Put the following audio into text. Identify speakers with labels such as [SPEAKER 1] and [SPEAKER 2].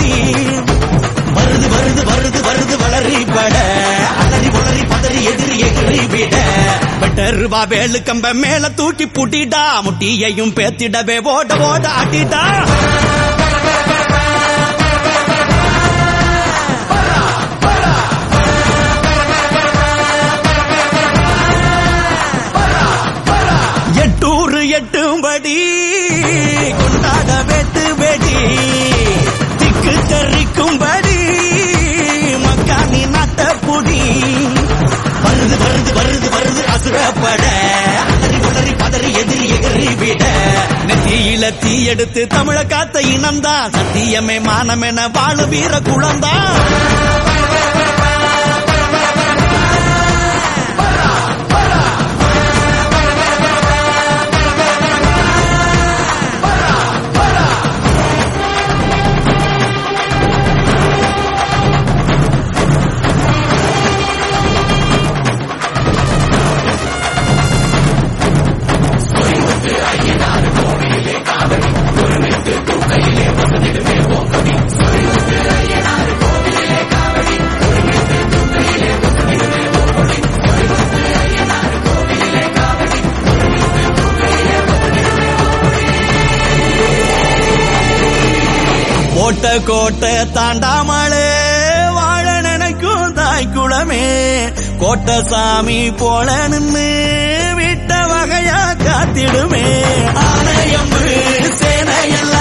[SPEAKER 1] வருது வருது வருது வருது வளரி பட அலறி வளரி பதறி எதிரி எகிரி விட பெட்டருவா வேலு கம்ப மேல தூக்கி புட்டிடா முட்டியையும் பேத்திடவே ஓட ஓட ஆட்டிடா எட்டூர் எட்டும்படி கொண்டாட வெட்டு வெடி திக்கு தெரிக்கும்படி மக்கானி நட்டப்புடி வருது வருது வருது வருது அசுரப்பட அலறி வளரி பதறி எதிரி எதிரி விட நெத்தியில தீ எடுத்து தமிழ காத்த இனம்தான் சத்தியமே மானமென வாழு வீர குளம்தான் கோட்டை கோட்டை தாண்டாமலே வாழ நினைக்கும் தாய் குளமே கோட்டை சாமி போல நின்னு விட்ட வகையா காத்திடுமே ஆலயம் சேனையெல்லாம்